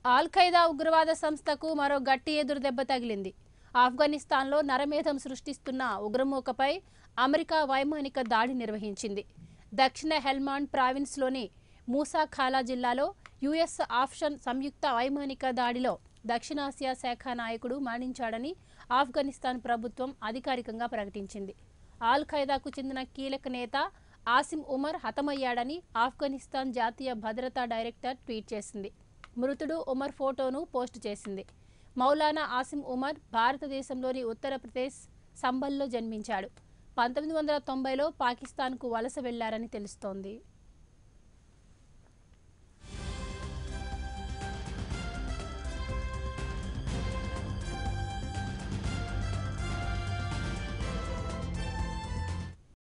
all Qaeda ఉగ్రవాద సంస్థకు మరో గట్టి ఎదురు దెబ్బ తగిలింది ఆఫ్ఘనిస్తాన్లో నరమేధం సృష్టిస్తున్న ఉగ్రమూకపై అమెరికా వైమానిక దాడి నిర్వహించింది దక్షిణ హెల్మాండ్ ప్రావిన్స్లోని మూసాఖాలా జిల్లాలో యుఎస్ ఆప్షన్ సంయుక్త వైమానిక దాడిలో దక్షిణాసియా శాఖ నాయకుడు మరణించాడని ఆఫ్ఘనిస్తాన్ ప్రభుత్వం అధికారికంగా ప్రకటించింది ఆల్ ఖైదాకు చెందిన కీలక నేత ఆసిమ్ ఉమర్ హతమయ్యాడని ఆఫ్ఘనిస్తాన్ జాతీయ భద్రతా డైరెక్టర్ ట్వీట్ చేసింది మృతుడు ఉమర్ ఫోటోను పోస్ట్ చేసింది మౌలానా ఆసిమ్ ఉమర్ భారతదేశంలోని ఉత్తరప్రదేశ్ సంబల్లో జన్మించాడు పంతొమ్మిది వందల తొంభైలో పాకిస్తాన్కు వలస వెళ్లారని తెలుస్తోంది